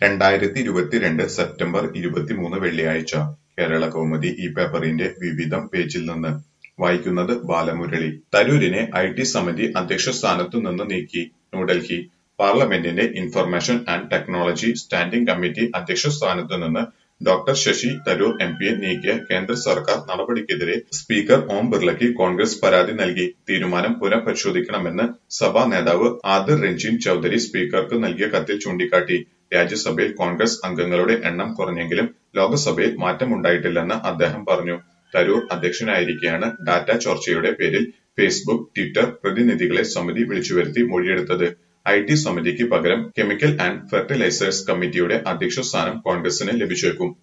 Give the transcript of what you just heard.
രണ്ടായിരത്തി ഇരുപത്തിരണ്ട് സെപ്റ്റംബർ ഇരുപത്തിമൂന്ന് വെള്ളിയാഴ്ച കേരള കൗമുദി ഈ പേപ്പറിന്റെ വിവിധം പേജിൽ നിന്ന് വായിക്കുന്നത് ബാലമുരളി തരൂരിനെ ഐ ടി സമിതി അധ്യക്ഷ സ്ഥാനത്തു നിന്ന് നീക്കി ന്യൂഡൽഹി പാർലമെന്റിന്റെ information and technology standing committee അധ്യക്ഷ സ്ഥാനത്തു നിന്ന് ഡോക്ടർ ശശി തരൂർ എം പിയെ നീക്കിയ കേന്ദ്ര സർക്കാർ നടപടിക്കെതിരെ സ്പീക്കർ ഓം ബിർളയ്ക്ക് കോൺഗ്രസ് പരാതി നൽകി തീരുമാനം പുനഃപരിശോധിക്കണമെന്ന് സഭാ നേതാവ് ആദിർ രഞ്ജിൻ ചൌധരി സ്പീക്കർക്ക് നൽകിയ കത്തിൽ ചൂണ്ടിക്കാട്ടി രാജ്യസഭയിൽ കോൺഗ്രസ് അംഗങ്ങളുടെ എണ്ണം കുറഞ്ഞെങ്കിലും ലോക്സഭയിൽ മാറ്റമുണ്ടായിട്ടില്ലെന്ന് അദ്ദേഹം പറഞ്ഞു തരൂർ അധ്യക്ഷനായിരിക്കെയാണ് ഡാറ്റ ചോർച്ചയുടെ പേരിൽ ഫേസ്ബുക്ക് ട്വിറ്റർ പ്രതിനിധികളെ സമിതി വിളിച്ചുവരുത്തി മൊഴിയെടുത്തത് ഐ ടി സമിതിക്ക് പകരം കെമിക്കൽ ആൻഡ് ഫെർട്ടിലൈസേഴ്സ് കമ്മിറ്റിയുടെ അധ്യക്ഷ സ്ഥാനം കോൺഗ്രസിന് ലഭിച്ചേക്കും